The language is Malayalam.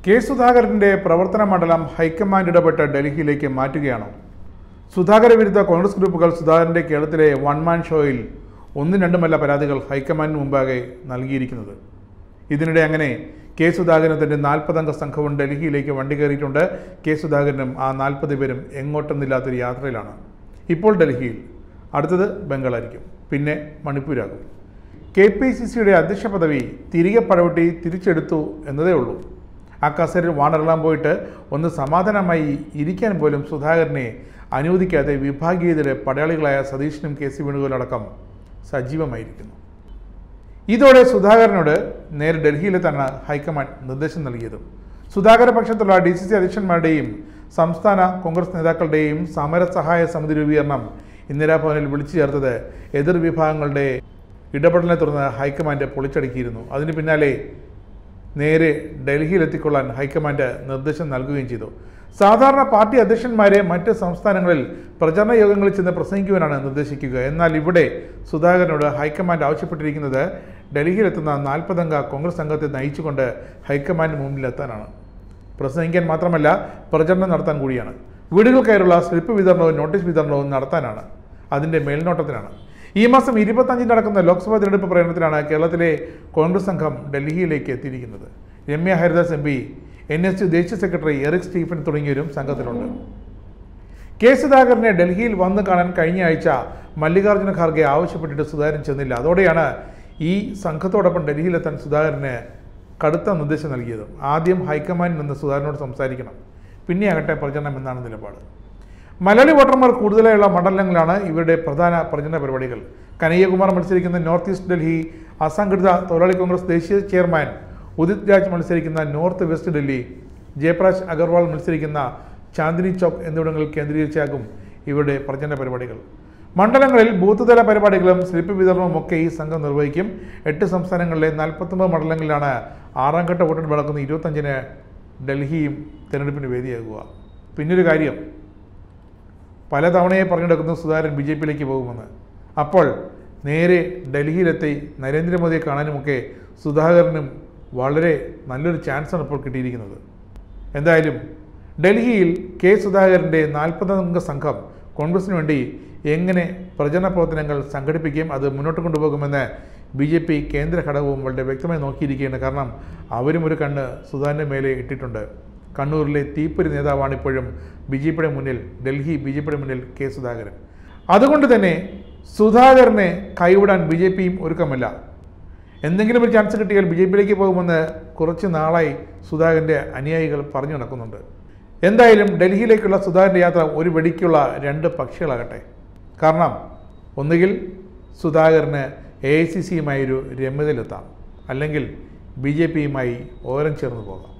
കെ സുധാകരന്റെ പ്രവർത്തന മണ്ഡലം ഹൈക്കമാൻഡ് ഇടപെട്ട് ഡൽഹിയിലേക്ക് മാറ്റുകയാണോ സുധാകര വിരുദ്ധ കോൺഗ്രസ് ഗ്രൂപ്പുകൾ സുധാകരന്റെ കേരളത്തിലെ വൺ മാൻ ഷോയിൽ ഒന്നും രണ്ടുമല്ല പരാതികൾ ഹൈക്കമാൻഡിന് മുമ്പാകെ നൽകിയിരിക്കുന്നത് ഇതിനിടെ അങ്ങനെ കെ സുധാകരൻ തന്റെ നാൽപ്പതംഗ സംഘവും ഡൽഹിയിലേക്ക് വണ്ടി കയറിയിട്ടുണ്ട് കെ സുധാകരനും ആ നാൽപ്പത് പേരും എങ്ങോട്ടെന്നില്ലാത്തൊരു യാത്രയിലാണ് ഇപ്പോൾ ഡൽഹിയിൽ അടുത്തത് ബംഗാളായിരിക്കും പിന്നെ മണിപ്പൂരാകും കെ പി സി സിയുടെ അധ്യക്ഷ പദവി തിരികെ പടവട്ടി തിരിച്ചെടുത്തു എന്നതേ ഉള്ളൂ ആ കസേരയിൽ വാണിറങ്ങാൻ പോയിട്ട് ഒന്ന് സമാധാനമായി ഇരിക്കാൻ പോലും സുധാകരനെ അനുവദിക്കാതെ വിഭാഗീയതയുടെ പടയാളികളായ സതീഷിനും കെ സി വേണുഗോലടക്കം സജീവമായിരിക്കുന്നു ഇതോടെ സുധാകരനോട് നേരെ ഡൽഹിയിലെത്താണ് ഹൈക്കമാൻഡ് നിർദ്ദേശം നൽകിയത് സുധാകര പക്ഷത്തുള്ള ഡി സി സി അധ്യക്ഷന്മാരുടെയും സംസ്ഥാന കോൺഗ്രസ് നേതാക്കളുടെയും സമരസഹായ സമിതി രൂപീകരണം ഇന്ദിരാഭവനിൽ വിളിച്ചു ചേർത്തത് എതിർ വിഭാഗങ്ങളുടെ ഇടപെടലിനെ തുടർന്ന് ഹൈക്കമാൻഡ് പൊളിച്ചടുക്കിയിരുന്നു അതിന് പിന്നാലെ നേരെ ഡൽഹിയിലെത്തിക്കൊള്ളാൻ ഹൈക്കമാൻഡ് നിർദ്ദേശം നൽകുകയും ചെയ്തു സാധാരണ പാർട്ടി അധ്യക്ഷന്മാരെ മറ്റ് സംസ്ഥാനങ്ങളിൽ പ്രചരണ യോഗങ്ങളിൽ ചെന്ന് പ്രസംഗിക്കുവാനാണ് നിർദ്ദേശിക്കുക എന്നാൽ ഇവിടെ സുധാകരനോട് ഹൈക്കമാൻഡ് ആവശ്യപ്പെട്ടിരിക്കുന്നത് ഡൽഹിയിലെത്തുന്ന നാൽപ്പതംഗ കോൺഗ്രസ് സംഘത്തെ നയിച്ചുകൊണ്ട് ഹൈക്കമാൻഡ് മുമ്പിലെത്താനാണ് പ്രസംഗിക്കാൻ മാത്രമല്ല പ്രചരണം നടത്താൻ കൂടിയാണ് വീടുകൾ കയറുള്ള സ്ലിപ്പ് വിതരണവും നോട്ടീസ് വിതരണവും നടത്താനാണ് അതിൻ്റെ മേൽനോട്ടത്തിനാണ് ഈ മാസം ഇരുപത്തഞ്ചിന് നടക്കുന്ന ലോക്സഭാ തിരഞ്ഞെടുപ്പ് പ്രകടനത്തിലാണ് കേരളത്തിലെ കോൺഗ്രസ് സംഘം ഡൽഹിയിലേക്ക് എത്തിയിരിക്കുന്നത് Ramya Haridas M P N S U ദേശീയ സെക്രട്ടറി എറിക് സ്റ്റീഫൻ തുടങ്ങിയവരും സംഘത്തിലുണ്ട് കെ സുധാകരനെ ഡൽഹിയിൽ വന്ന് കാണാൻ കഴിഞ്ഞ ആഴ്ച മല്ലികാർജ്ജുന ഖാർഗെ ആവശ്യപ്പെട്ടിട്ട് സുധാകരൻ ചെന്നില്ല അതോടെയാണ് ഈ സംഘത്തോടൊപ്പം ഡൽഹിയിലെത്താൻ സുധാകരന് കടുത്ത നിർദ്ദേശം നൽകിയത് ആദ്യം ഹൈക്കമാൻഡിൽ നിന്ന് സുധാകരനോട് സംസാരിക്കണം പിന്നെയാകട്ടെ പ്രചരണം എന്നാണ് നിലപാട് മലയാളി വോട്ടർമാർ കൂടുതലായുള്ള മണ്ഡലങ്ങളാണ് ഇവരുടെ പ്രധാന പ്രചരണ പരിപാടികൾ കനയ്യകുമാർ മത്സരിക്കുന്ന നോർത്ത് ഈസ്റ്റ് ഡൽഹി അസംഘടിത തൊഴിലാളി കോൺഗ്രസ് ദേശീയ ചെയർമാൻ ഉദിത് രാജ് മത്സരിക്കുന്ന നോർത്ത് വെസ്റ്റ് ഡൽഹി ജയപ്രകാശ് അഗർവാൾ മത്സരിക്കുന്ന ചാന്ദിനി ചോക്ക് എന്നിവിടങ്ങളിൽ കേന്ദ്രീകരിച്ചാകും ഇവരുടെ പ്രചരണ പരിപാടികൾ മണ്ഡലങ്ങളിൽ ബൂത്ത് തല പരിപാടികളും സ്ലിപ്പ് വിതരണവും ഒക്കെ ഈ സംഘം നിർവഹിക്കും എട്ട് സംസ്ഥാനങ്ങളിലെ നാൽപ്പത്തൊമ്പത് മണ്ഡലങ്ങളിലാണ് ആറാം ഘട്ട വോട്ടെടുപ്പ് നടക്കുന്ന ഇരുപത്തഞ്ചിന് ഡൽഹിയും തിരഞ്ഞെടുപ്പിന് വേദിയാകുക പിന്നൊരു കാര്യം പല തവണയെ പറഞ്ഞെടുക്കുന്ന സുധാകരൻ ബി ജെ പിയിലേക്ക് പോകുമെന്ന് അപ്പോൾ നേരെ ഡൽഹിയിലെത്തി നരേന്ദ്രമോദിയെ കാണാനുമൊക്കെ സുധാകരനും വളരെ നല്ലൊരു ചാൻസാണ് ഇപ്പോൾ കിട്ടിയിരിക്കുന്നത് എന്തായാലും ഡൽഹിയിൽ കെ സുധാകരൻ്റെ നാൽപ്പതംഗ സംഘം കോൺഗ്രസിന് വേണ്ടി എങ്ങനെ പ്രചരണ പ്രവർത്തനങ്ങൾ സംഘടിപ്പിക്കുകയും അത് മുന്നോട്ട് കൊണ്ടുപോകുമെന്ന് ബി ജെ പി കേന്ദ്ര ഘടകവും വളരെ വ്യക്തമായി നോക്കിയിരിക്കുകയാണ് കാരണം അവരും ഒരു കണ്ണ് സുധാകരൻ്റെ മേലെ ഇട്ടിട്ടുണ്ട് കണ്ണൂരിലെ തീപ്പൊരി നേതാവാണ് ഇപ്പോഴും ബി ജെ പിയുടെ മുന്നിൽ ഡൽഹി ബി ജെ പിയുടെ മുന്നിൽ കെ സുധാകരൻ അതുകൊണ്ട് തന്നെ സുധാകരനെ കൈവിടാൻ ബി ജെ പിയും ഒരുക്കമല്ല എന്തെങ്കിലും ഒരു ചാൻസ് കിട്ടിയാൽ ബി ജെ പിയിലേക്ക് പോകുമെന്ന് കുറച്ച് നാളായി സുധാകരൻ്റെ അനുയായികൾ പറഞ്ഞു നടക്കുന്നുണ്ട് എന്തായാലും ഡൽഹിയിലേക്കുള്ള സുധാകരൻ്റെ യാത്ര ഒരു വെടിക്കുള്ള രണ്ട് പക്ഷികളാകട്ടെ കാരണം ഒന്നുകിൽ സുധാകരന് എ ഐ സി സിയുമായൊരു രമ്യതയിലെത്താം അല്ലെങ്കിൽ ബി ജെ പിയുമായി ഓരം ചേർന്ന് പോകാം